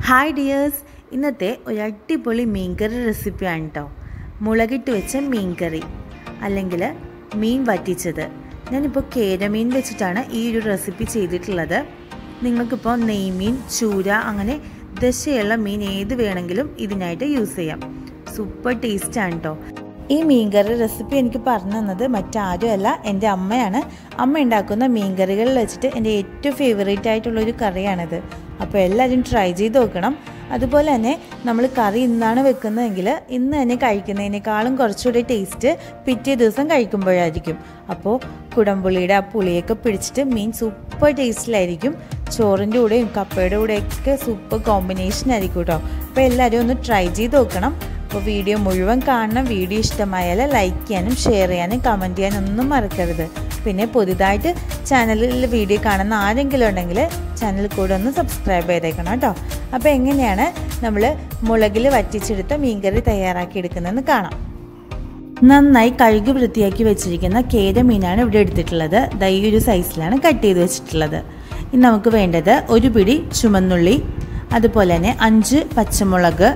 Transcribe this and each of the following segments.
hi dears ഇന്നത്തെ ഒരു അടിപൊളി മീൻകറി റെസിപ്പിയാണ് കേട്ടോ മുളകിട്ട് വെച്ച മീൻകറി അല്ലെങ്കിൽ മീൻ വറ്റിച്ചത് ഞാനിപ്പോൾ കേരമീൻ വെച്ചിട്ടാണ് ഈ ഒരു റെസിപ്പി ചെയ്തിട്ടുള്ളത് നിങ്ങൾക്കിപ്പോൾ നെയ്മീൻ ചൂര അങ്ങനെ ദശയുള്ള മീൻ ഏത് വേണമെങ്കിലും ഇതിനായിട്ട് യൂസ് ചെയ്യാം സൂപ്പർ ടേസ്റ്റാണ് കേട്ടോ ഈ മീൻകറി റെസിപ്പി എനിക്ക് പറഞ്ഞു തന്നത് മറ്റാരുമല്ല എൻ്റെ അമ്മയാണ് അമ്മ ഉണ്ടാക്കുന്ന മീൻകറികളിൽ വെച്ചിട്ട് എൻ്റെ ഏറ്റവും ഫേവറേറ്റ് ആയിട്ടുള്ളൊരു കറിയാണിത് അപ്പോൾ എല്ലാവരും ട്രൈ ചെയ്ത് നോക്കണം അതുപോലെ തന്നെ നമ്മൾ കറി ഇന്നാണ് വെക്കുന്നതെങ്കിൽ ഇന്ന് തന്നെ കഴിക്കുന്നതിനേക്കാളും കുറച്ചുകൂടി ടേസ്റ്റ് പിറ്റേ ദിവസം കഴിക്കുമ്പോഴായിരിക്കും അപ്പോൾ കുടംപുളിയുടെ ആ പുളിയൊക്കെ പിടിച്ചിട്ട് മീൻ സൂപ്പർ ടേസ്റ്റിലായിരിക്കും ചോറിൻ്റെ കൂടെയും കപ്പയുടെ കൂടെയൊക്കെ സൂപ്പർ കോമ്പിനേഷൻ ആയിരിക്കും കേട്ടോ അപ്പോൾ എല്ലാവരും ഒന്ന് ട്രൈ ചെയ്ത് നോക്കണം അപ്പോൾ വീഡിയോ മുഴുവൻ കാണണം വീഡിയോ ഇഷ്ടമായാൽ ലൈക്ക് ചെയ്യാനും ഷെയർ ചെയ്യാനും കമൻറ്റ് ചെയ്യാനും ഒന്നും മറക്കരുത് പിന്നെ പുതുതായിട്ട് ചാനലിൽ വീഡിയോ കാണുന്ന ആരെങ്കിലും ഉണ്ടെങ്കിൽ ചാനൽ കൂടെ ഒന്ന് സബ്സ്ക്രൈബ് ചെയ്തേക്കണം കേട്ടോ അപ്പോൾ എങ്ങനെയാണ് നമ്മൾ മുളകിൽ വറ്റിച്ചെടുത്ത മീൻകറി തയ്യാറാക്കി എടുക്കുന്നതെന്ന് കാണാം നന്നായി കഴുകി വൃത്തിയാക്കി വെച്ചിരിക്കുന്ന കേര മീനാണ് ഇവിടെ എടുത്തിട്ടുള്ളത് ദൈ ഒരു സൈസിലാണ് കട്ട് ചെയ്ത് വെച്ചിട്ടുള്ളത് ഇനി നമുക്ക് വേണ്ടത് ഒരു പിടി ചുമന്നുള്ളി അതുപോലെ തന്നെ അഞ്ച് പച്ചമുളക്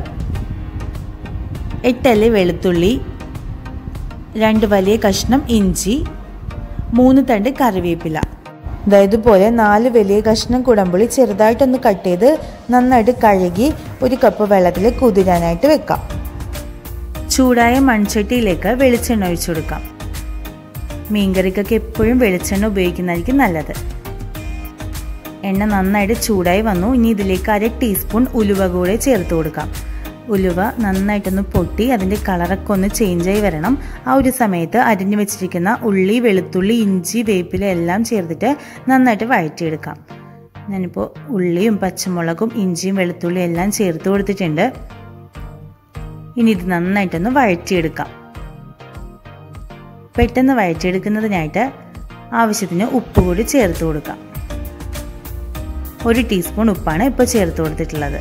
എട്ടല്ലി വെളുത്തുള്ളി രണ്ട് വലിയ കഷ്ണം ഇഞ്ചി മൂന്ന് തണ്ട് കറിവേപ്പില അതായത് പോലെ നാല് വലിയ കഷ്ണം കുടമ്പുളി ചെറുതായിട്ടൊന്ന് കട്ട് ചെയ്ത് നന്നായിട്ട് കഴുകി ഒരു കപ്പ് വെള്ളത്തിൽ കുതിരാനായിട്ട് വെക്കാം ചൂടായ മൺചട്ടിയിലേക്ക് വെളിച്ചെണ്ണ ഒഴിച്ചു കൊടുക്കാം മീൻകറിക്കൊക്കെ എപ്പോഴും വെളിച്ചെണ്ണ ഉപയോഗിക്കുന്നതായിരിക്കും നല്ലത് എണ്ണ നന്നായിട്ട് ചൂടായി വന്നു ഇനി ഇതിലേക്ക് അര ടീസ്പൂൺ ഉലുവ കൂടെ ചേർത്ത് കൊടുക്കാം ഉലുവ നന്നായിട്ടൊന്ന് പൊട്ടി അതിൻ്റെ കളറൊക്കെ ഒന്ന് ചേഞ്ചായി വരണം ആ ഒരു സമയത്ത് അരിഞ്ഞു വെച്ചിരിക്കുന്ന ഉള്ളി വെളുത്തുള്ളി ഇഞ്ചി വേപ്പില എല്ലാം ചേർത്തിട്ട് നന്നായിട്ട് വഴറ്റിയെടുക്കാം ഞാനിപ്പോൾ ഉള്ളിയും പച്ചമുളകും ഇഞ്ചിയും വെളുത്തുള്ളിയും എല്ലാം ചേർത്ത് കൊടുത്തിട്ടുണ്ട് ഇനി ഇത് നന്നായിട്ടൊന്ന് വഴറ്റിയെടുക്കാം പെട്ടെന്ന് വഴറ്റിയെടുക്കുന്നതിനായിട്ട് ആവശ്യത്തിന് ഉപ്പ് കൂടി ചേർത്ത് കൊടുക്കാം ഒരു ടീസ്പൂൺ ഉപ്പാണ് ഇപ്പോൾ ചേർത്ത് കൊടുത്തിട്ടുള്ളത്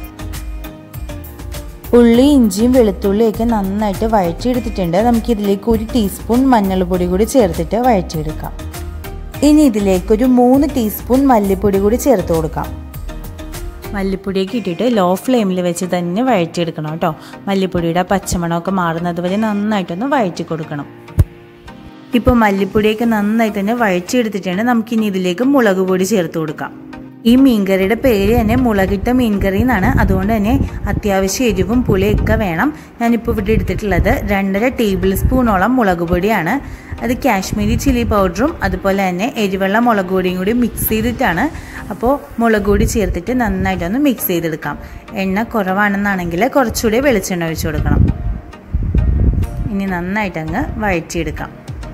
ഉള്ളി ഇഞ്ചിയും വെളുത്തുള്ളിയൊക്കെ നന്നായിട്ട് വഴറ്റിയെടുത്തിട്ടുണ്ട് നമുക്ക് ഇതിലേക്ക് ഒരു ടീസ്പൂൺ മഞ്ഞൾപ്പൊടി കൂടി ചേർത്തിട്ട് വഴറ്റിയെടുക്കാം ഇനി ഇതിലേക്ക് ഒരു മൂന്ന് ടീസ്പൂൺ മല്ലിപ്പൊടി കൂടി ചേർത്ത് കൊടുക്കാം മല്ലിപ്പൊടിയൊക്കെ ഇട്ടിട്ട് ലോ ഫ്ലെയിമിൽ വെച്ച് തന്നെ വഴറ്റിയെടുക്കണം കേട്ടോ മല്ലിപ്പൊടിയുടെ പച്ചമണമൊക്കെ മാറുന്നത് വരെ നന്നായിട്ടൊന്ന് വഴറ്റി കൊടുക്കണം ഇപ്പോൾ മല്ലിപ്പൊടിയൊക്കെ നന്നായി തന്നെ വഴറ്റിയെടുത്തിട്ടുണ്ട് നമുക്കിനി ഇതിലേക്ക് മുളക് പൊടി ചേർത്ത് കൊടുക്കാം ഈ മീൻകറിയുടെ പേര് തന്നെ മുളകിട്ട മീൻകറി എന്നാണ് അതുകൊണ്ട് തന്നെ അത്യാവശ്യം എരിവും പുളിയൊക്കെ വേണം ഞാനിപ്പോൾ ഇവിടെ എടുത്തിട്ടുള്ളത് രണ്ടര ടേബിൾ സ്പൂണോളം മുളക് പൊടിയാണ് അത് കാശ്മീരി ചില്ലി പൗഡറും അതുപോലെ തന്നെ എരിവെള്ള മുളക് പൊടിയും കൂടി മിക്സ് ചെയ്തിട്ടാണ് അപ്പോൾ മുളക് പൊടി ചേർത്തിട്ട് നന്നായിട്ടൊന്ന് മിക്സ് ചെയ്തെടുക്കാം എണ്ണ കുറവാണെന്നാണെങ്കിൽ കുറച്ചുകൂടി വെളിച്ചെണ്ണ ഒഴിച്ചു കൊടുക്കണം ഇനി നന്നായിട്ടങ്ങ് വഴറ്റിയെടുക്കാം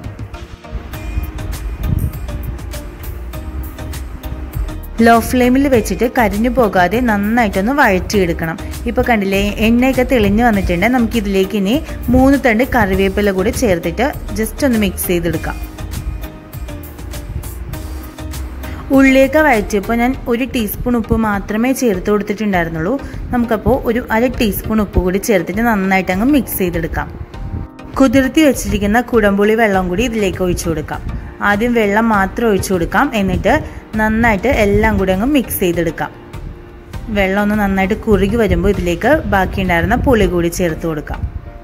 ലോ ഫ്ലെയിമിൽ വെച്ചിട്ട് കരിഞ്ഞു പോകാതെ നന്നായിട്ടൊന്ന് വഴറ്റിയെടുക്കണം ഇപ്പോൾ കണ്ടില്ലേ എണ്ണയൊക്കെ തെളിഞ്ഞു വന്നിട്ടുണ്ട് നമുക്ക് ഇതിലേക്ക് ഇനി മൂന്ന് തണ്ട് കറിവേപ്പില കൂടി ചേർത്തിട്ട് ജസ്റ്റ് ഒന്ന് മിക്സ് ചെയ്തെടുക്കാം ഉള്ളിയൊക്കെ വഴറ്റിയപ്പോൾ ഞാൻ ഒരു ടീസ്പൂൺ ഉപ്പ് മാത്രമേ ചേർത്ത് കൊടുത്തിട്ടുണ്ടായിരുന്നുള്ളൂ നമുക്കപ്പോൾ ഒരു അര ടീസ്പൂൺ ഉപ്പ് കൂടി ചേർത്തിട്ട് നന്നായിട്ട് അങ്ങ് മിക്സ് ചെയ്തെടുക്കാം കുതിർത്തി വെച്ചിരിക്കുന്ന കുടംപുളി വെള്ളം കൂടി ഇതിലേക്ക് ഒഴിച്ചു കൊടുക്കാം ആദ്യം വെള്ളം മാത്രം ഒഴിച്ചു കൊടുക്കാം എന്നിട്ട് നന്നായിട്ട് എല്ലാം കൂടി അങ്ങ് മിക്സ് ചെയ്തെടുക്കാം വെള്ളം ഒന്ന് നന്നായിട്ട് കുറുകി വരുമ്പോൾ ഇതിലേക്ക് ബാക്കിയുണ്ടായിരുന്ന പുളി കൂടി ചേർത്ത് കൊടുക്കാം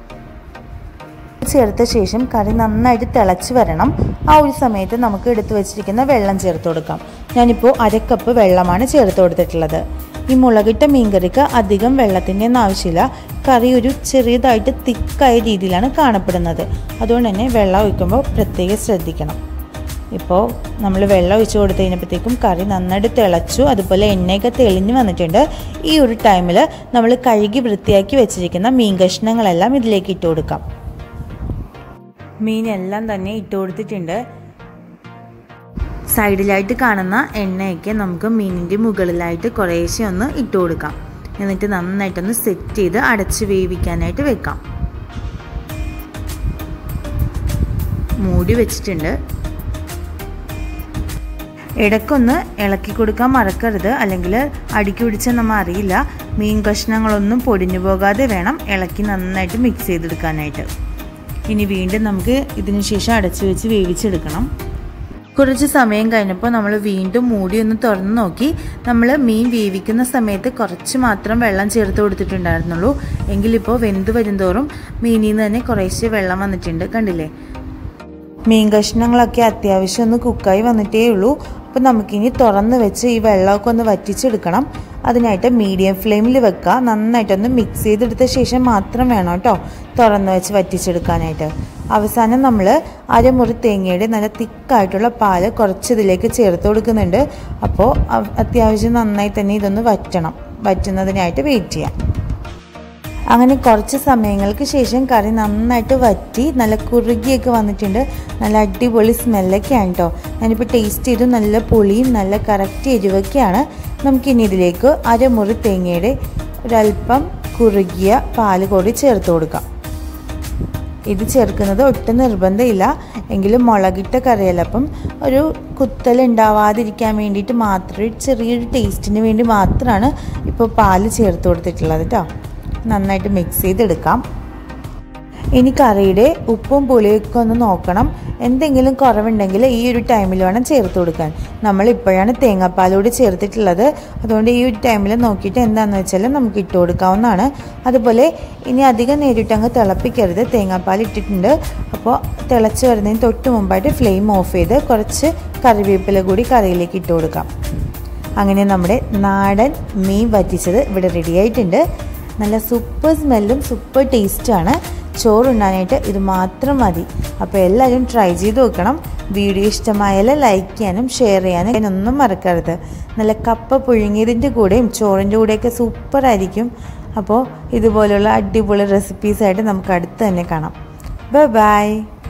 ചേർത്ത ശേഷം കറി നന്നായിട്ട് തിളച്ച് വരണം ആ ഒരു സമയത്ത് നമുക്ക് എടുത്തു വെച്ചിരിക്കുന്ന വെള്ളം ചേർത്ത് കൊടുക്കാം ഞാനിപ്പോൾ അരക്കപ്പ് വെള്ളമാണ് ചേർത്ത് കൊടുത്തിട്ടുള്ളത് ഈ മുളകിട്ട മീൻകറിക്ക് അധികം വെള്ളത്തിൻ്റെ ഒന്നും ആവശ്യമില്ല കറി ഒരു ചെറിയതായിട്ട് തിക്കായ രീതിയിലാണ് കാണപ്പെടുന്നത് അതുകൊണ്ട് തന്നെ വെള്ളം ഒഴിക്കുമ്പോൾ പ്രത്യേകം ശ്രദ്ധിക്കണം ഇപ്പോൾ നമ്മൾ വെള്ളം ഒഴിച്ച് കൊടുത്ത് കഴിഞ്ഞപ്പോഴത്തേക്കും കറി നന്നായിട്ട് തിളച്ചു അതുപോലെ എണ്ണയൊക്കെ തെളിഞ്ഞ് വന്നിട്ടുണ്ട് ഈ ഒരു ടൈമിൽ നമ്മൾ കഴുകി വൃത്തിയാക്കി വെച്ചിരിക്കുന്ന മീൻ കഷ്ണങ്ങളെല്ലാം ഇതിലേക്ക് ഇട്ട് കൊടുക്കാം മീനെല്ലാം തന്നെ ഇട്ട് കൊടുത്തിട്ടുണ്ട് സൈഡിലായിട്ട് കാണുന്ന എണ്ണയൊക്കെ നമുക്ക് മീനിൻ്റെ മുകളിലായിട്ട് കുറേശ്ശെ ഒന്ന് ഇട്ട് കൊടുക്കാം എന്നിട്ട് നന്നായിട്ടൊന്ന് സെറ്റ് ചെയ്ത് അടച്ച് വേവിക്കാനായിട്ട് വെക്കാം മൂടി വെച്ചിട്ടുണ്ട് ഇടയ്ക്കൊന്ന് ഇളക്കി കൊടുക്കാൻ മറക്കരുത് അല്ലെങ്കിൽ അടിക്ക് പിടിച്ചാൽ നമ്മൾ അറിയില്ല മീൻ കഷ്ണങ്ങളൊന്നും പൊടിഞ്ഞു പോകാതെ വേണം ഇളക്കി നന്നായിട്ട് മിക്സ് ചെയ്തെടുക്കാനായിട്ട് ഇനി വീണ്ടും നമുക്ക് ഇതിന് ശേഷം അടച്ചു വെച്ച് വേവിച്ചെടുക്കണം കുറച്ച് സമയം കഴിഞ്ഞപ്പോൾ നമ്മൾ വീണ്ടും മൂടി ഒന്ന് തുറന്ന് നോക്കി നമ്മൾ മീൻ വേവിക്കുന്ന സമയത്ത് കുറച്ച് മാത്രം വെള്ളം ചേർത്ത് കൊടുത്തിട്ടുണ്ടായിരുന്നുള്ളൂ എങ്കിലിപ്പോൾ വെന്ത് വരുന്തോറും മീനിൽ നിന്ന് തന്നെ കുറേശ്ശെ വെള്ളം വന്നിട്ടുണ്ട് കണ്ടില്ലേ മീൻ കഷ്ണങ്ങളൊക്കെ അത്യാവശ്യം ഒന്ന് കുക്കായി വന്നിട്ടേ ഉള്ളൂ അപ്പോൾ നമുക്കിനി തുറന്ന് വെച്ച് ഈ വെള്ളമൊക്കെ ഒന്ന് വറ്റിച്ചെടുക്കണം അതിനായിട്ട് മീഡിയം ഫ്ലെയിമിൽ വെക്കുക നന്നായിട്ടൊന്ന് മിക്സ് ചെയ്തെടുത്ത ശേഷം മാത്രം വേണം കേട്ടോ തുറന്ന് വെച്ച് വറ്റിച്ചെടുക്കാനായിട്ട് അവസാനം നമ്മൾ അരമുറി തേങ്ങയുടെ നല്ല തിക്കായിട്ടുള്ള പാല് കുറച്ച് ഇതിലേക്ക് ചേർത്ത് കൊടുക്കുന്നുണ്ട് അപ്പോൾ അത്യാവശ്യം നന്നായി തന്നെ ഇതൊന്ന് വറ്റണം വറ്റുന്നതിനായിട്ട് വെയിറ്റ് ചെയ്യാം അങ്ങനെ കുറച്ച് സമയങ്ങൾക്ക് ശേഷം കറി നന്നായിട്ട് വറ്റി നല്ല കുറുകിയൊക്കെ വന്നിട്ടുണ്ട് നല്ല അടിപൊളി സ്മെല്ലൊക്കെയാണ് കേട്ടോ ഞാനിപ്പോൾ ടേസ്റ്റ് ചെയ്തു നല്ല പുളിയും നല്ല കറക്റ്റ് എരിവൊക്കെയാണ് നമുക്കിനി ഇതിലേക്ക് അരമുറി തേങ്ങയുടെ ഒരല്പം കുറുകിയ പാല് കൂടി ചേർത്ത് കൊടുക്കാം ഇത് ചേർക്കുന്നത് ഒട്ടും നിർബന്ധമില്ല എങ്കിലും മുളകിട്ട കറിയല്ല അപ്പം ഒരു കുത്തൽ ഉണ്ടാവാതിരിക്കാൻ വേണ്ടിയിട്ട് മാത്രമേ ചെറിയൊരു ടേസ്റ്റിന് വേണ്ടി മാത്രമാണ് ഇപ്പോൾ പാല് ചേർത്ത് കൊടുത്തിട്ടുള്ളത് കേട്ടോ നന്നായിട്ട് മിക്സ് ചെയ്തെടുക്കാം ഇനി കറിയുടെ ഉപ്പും പുളിയൊക്കെ ഒന്ന് നോക്കണം എന്തെങ്കിലും കുറവുണ്ടെങ്കിൽ ഈ ഒരു ടൈമിൽ വേണം ചേർത്ത് കൊടുക്കാൻ നമ്മൾ ഇപ്പോഴാണ് തേങ്ങാപ്പാലോട് ചേർത്തിട്ടുള്ളത് അതുകൊണ്ട് ഈ ഒരു ടൈമിൽ നോക്കിയിട്ട് എന്താണെന്ന് വെച്ചാൽ നമുക്ക് ഇട്ട് കൊടുക്കാവുന്നതാണ് അതുപോലെ ഇനി അധികം നേരിട്ട് അങ്ങ് തിളപ്പിക്കരുത് തേങ്ങാപ്പാൽ ഇട്ടിട്ടുണ്ട് അപ്പോൾ തിളച്ച് വരുന്നതിന് തൊട്ട് മുമ്പായിട്ട് ഫ്ലെയിം ഓഫ് ചെയ്ത് കുറച്ച് കറിവേപ്പില കൂടി കറിയിലേക്ക് ഇട്ട് കൊടുക്കാം അങ്ങനെ നമ്മുടെ നാടൻ മീൻ വറ്റിച്ചത് ഇവിടെ റെഡി ആയിട്ടുണ്ട് നല്ല സൂപ്പർ സ്മെല്ലും സൂപ്പർ ടേസ്റ്റുമാണ് ചോറുണ്ണാനായിട്ട് ഇത് മാത്രം മതി അപ്പോൾ എല്ലാവരും ട്രൈ ചെയ്ത് നോക്കണം വീഡിയോ ഇഷ്ടമായാൽ ലൈക്ക് ചെയ്യാനും ഷെയർ ചെയ്യാനും അതിനൊന്നും മറക്കരുത് നല്ല കപ്പ പുഴുങ്ങിയതിൻ്റെ കൂടെയും ചോറിൻ്റെ കൂടെയൊക്കെ സൂപ്പറായിരിക്കും അപ്പോൾ ഇതുപോലുള്ള അടിപൊളി റെസിപ്പീസായിട്ട് നമുക്ക് അടുത്ത് തന്നെ കാണാം ബൈ ബൈ